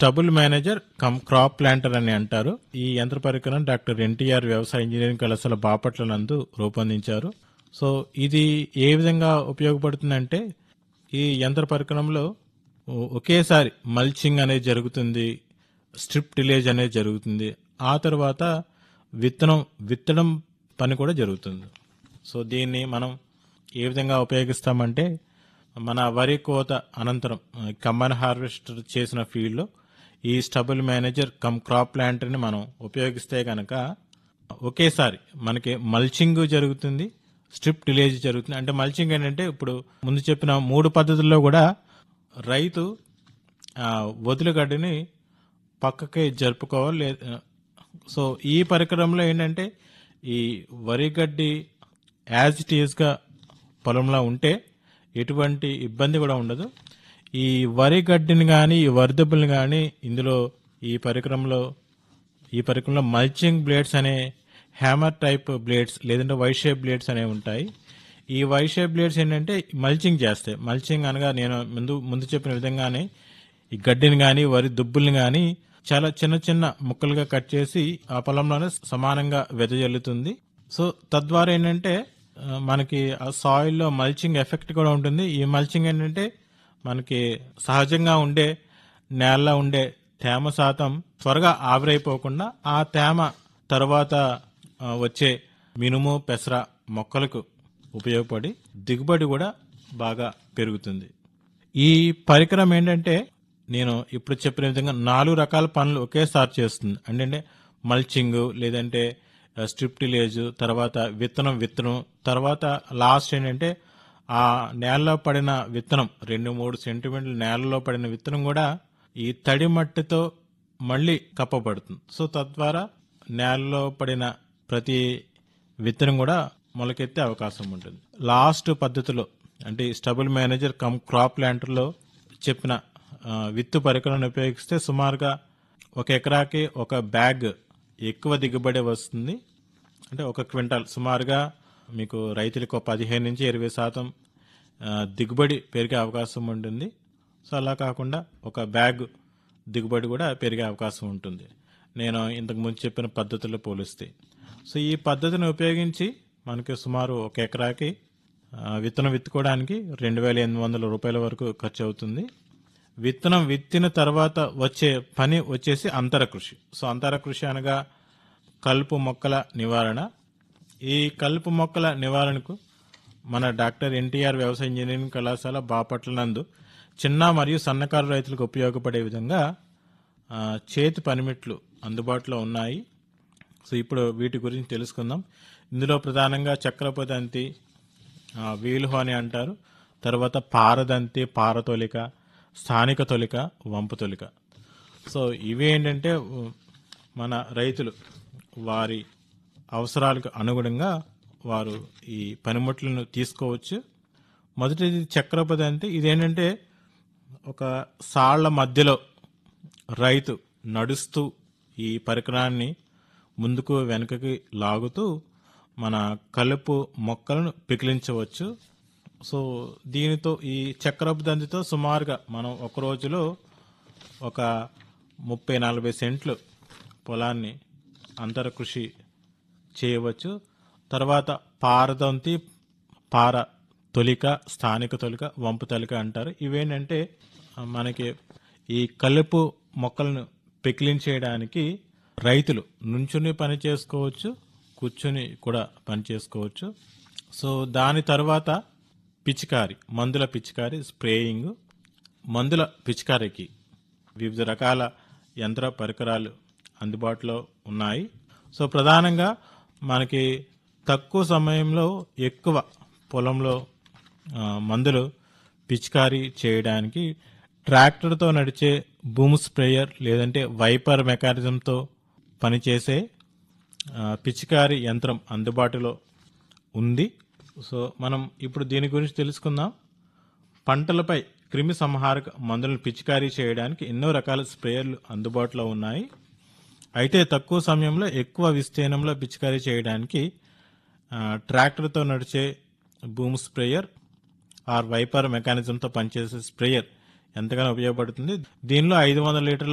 stubble manager cum crop planter అని అంటారు ఈ యంత్ర పరికరం డాక్టర్ ఎన్టీఆర్ వ్యవసాయ ఇంజనీరింగ్ కళాశాల బాపట్ల నందు రూపొందించారు సో ఇది ఏ విధంగా ఉపయోగపడుతుందంటే ఈ యంత్ర పరికరంలో ఒ- ఒకేసారి మల్చింగ్ అనేది జరుగుతుంది స్ట్రిప్ డిలేజ్ అనేది జరుగుతుంది ఆ తర్వాత విత్తనం విత్తడం పని కూడా జరుగుతుంది సో దీన్ని మనం ఏ విధంగా ఉపయోగిస్తామంటే మన వరి కోత అనంతరం కంబైన్ హార్వెస్టర్ చేసిన ఫీల్డ్లో ఈ స్టబుల్ మేనేజర్ కమ్ క్రాప్ ప్లాంటర్ని మనం ఉపయోగిస్తే కనుక ఒకేసారి మనకి మల్చింగ్ జరుగుతుంది స్ట్రిప్ డిలేజ్ జరుగుతుంది అంటే మల్చింగ్ ఏంటంటే ఇప్పుడు ముందు చెప్పిన మూడు పద్ధతుల్లో కూడా రైతు ఆ, వదులుగడ్డిని పక్కకి జరుపుకోవాలి లే- సో ఈ పరికరంలో ఏంటంటే ఈ వరి గడ్డి యాజ్ ఇట్ ఈస్గా పొలంలో ఉంటే ఎటువంటి ఇబ్బంది కూడా ఉండదు ఈ వరి గడ్డిని కానీ ఈ వరిదెబ్బుల్ని కానీ ఇందులో ఈ పరికరంలో ఈ పరికరంలో మల్చింగ్ బ్లేడ్స్ అనే హ్యామర్ టైప్ బ్లేడ్స్ లేదంటే వై షేప్ బ్లేడ్స్ అనేవి ఉంటాయి ఈ వై షేప్ బ్లేడ్స్ ఏంటంటే మల్చింగ్ చేస్తాయి మల్చింగ్ అనగా నేను ముందు ముందు చెప్పిన విధంగానే ఈ గడ్డిని కానీ వరి దుబ్బుల్ని కానీ చాలా చిన్న చిన్న ముక్కలుగా కట్ చేసి ఆ పొలంలోనే సమానంగా వెదజల్లుతుంది సో తద్వారా ఏంటంటే ఆ, మనకి ఆ సాయిల్లో మల్చింగ్ ఎఫెక్ట్ కూడా ఉంటుంది ఈ మల్చింగ్ ఏంటంటే మనకి సహజంగా ఉండే నేలలో ఉండే తేమ శాతం త్వరగా ఆవిరైపోకుండా ఆ తేమ తర్వాత ఆ, వచ్చే మినుము పెసర మొక్కలకు ఉపయోగపడి దిగుబడి కూడా బాగా పెరుగుతుంది ఈ పరికరం ఏంటంటే నేను ఇప్పుడు చెప్పిన విధంగా నాలుగు రకాల పనులు ఒకేసారి చేస్తుంది అంటే మల్చింగ్ లేదంటే స్ట్రిప్ టిలేజ్ తర్వాత విత్తనం విత్తనం తర్వాత లాస్ట్ ఏంటంటే ఆ నేలలో పడిన విత్తనం రెండు మూడు సెంటీమీటర్ల నేలలో పడిన విత్తనం కూడా ఈ తడి మట్టితో మళ్ళీ కప్పబడుతుంది సో తద్వారా నేలలో పడిన ప్రతి విత్తనం కూడా మొలకెత్తే అవకాశం ఉంటుంది లాస్ట్ పద్ధతిలో అంటే స్టబుల్ మేనేజర్ కమ్ క్రాప్ ప్లాంటర్లో చెప్పిన ఆ, విత్తు పరికరాన్ని ఉపయోగిస్తే సుమారుగా ఒక ఎకరాకి ఒక బ్యాగ్ ఎక్కువ దిగుబడి వస్తుంది అంటే ఒక క్వింటాల్ సుమారుగా మీకు రైతులకు ఒక పదిహేను నుంచి ఇరవై శాతం ఆ, దిగుబడి పెరిగే అవకాశం ఉంటుంది సో అలా కాకుండా ఒక బ్యాగ్ దిగుబడి కూడా పెరిగే అవకాశం ఉంటుంది నేను ఇంతకు ముందు చెప్పిన పద్ధతుల్లో పోలిస్తే సో ఈ పద్ధతిని ఉపయోగించి మనకి సుమారు ఒక ఎకరాకి ఆ, విత్తనం విత్తుకోవడానికి రెండు వేల ఎనిమిది వందల రూపాయల వరకు ఖర్చు అవుతుంది విత్తనం విత్తిన తర్వాత వచ్చే పని వచ్చేసి అంతర కృషి సో అంతర కృషి అనగా కలుపు మొక్కల నివారణ ఈ కలుపు మొక్కల నివారణకు మన డాక్టర్ ఎన్టీఆర్ వ్యవసాయ ఇంజనీరింగ్ కళాశాల బాపట్ల నందు చిన్న మరియు సన్నకారు రైతులకు ఉపయోగపడే విధంగా ఆ, చేతి పనిమిట్లు అందుబాటులో ఉన్నాయి సో ఇప్పుడు వీటి గురించి తెలుసుకుందాం ఇందులో ప్రధానంగా చక్రపదంతి ఆ, వీలుహో అని అంటారు తర్వాత పారదంతి పారతొలిక స్థానిక తొలిక వంపు తొలిక సో ఇవి ఏంటంటే ఉ, మన రైతులు వారి అవసరాలకు అనుగుణంగా వారు ఈ పనిముట్లను తీసుకోవచ్చు మొదటిది చక్రపదంతి ఇదేంటంటే ఒక సాళ్ల మధ్యలో రైతు నడుస్తూ ఈ పరికరాన్ని ముందుకు వెనుకకి లాగుతూ మన కలుపు మొక్కలను పికిలించవచ్చు సో దీనితో ఈ చక్రపు దంతితో సుమారుగా మనం ఒక రోజులో ఒక ముప్పై నలభై సెంట్లు పొలాన్ని అంతర కృషి చేయవచ్చు తర్వాత పారదంతి పార తొలిక స్థానిక తొలిక వంపు తొలిక అంటారు ఇవేంటంటే ఆ, మనకి ఈ కలుపు మొక్కలను పెకిలించేయడానికి రైతులు నుంచుని పని చేసుకోవచ్చు కూర్చుని కూడా పని చేసుకోవచ్చు సో దాని తర్వాత పిచికారి మందుల పిచికారి స్ప్రేయింగ్ మందుల పిచికారికి వివిధ రకాల యంత్ర పరికరాలు అందుబాటులో ఉన్నాయి సో ప్రధానంగా మనకి తక్కువ సమయంలో ఎక్కువ పొలంలో ఆ, మందులు పిచికారీ చేయడానికి ట్రాక్టర్తో నడిచే బూమ్ స్ప్రేయర్ లేదంటే వైపర్ మెకానిజంతో పనిచేసే ఆ, పిచికారీ యంత్రం అందుబాటులో ఉంది సో మనం ఇప్పుడు దీని గురించి తెలుసుకుందాం పంటలపై క్రిమి సంహారక మందులను పిచికారీ చేయడానికి ఎన్నో రకాల స్ప్రేయర్లు అందుబాటులో ఉన్నాయి అయితే తక్కువ సమయంలో ఎక్కువ విస్తీర్ణంలో పిచికారీ చేయడానికి ఆ, ట్రాక్టర్తో నడిచే బూమ్ స్ప్రేయర్ ఆర్ వైపర్ మెకానిజంతో పనిచేసే స్ప్రేయర్ ఎంతగానో ఉపయోగపడుతుంది దీనిలో ఐదు వందల లీటర్ల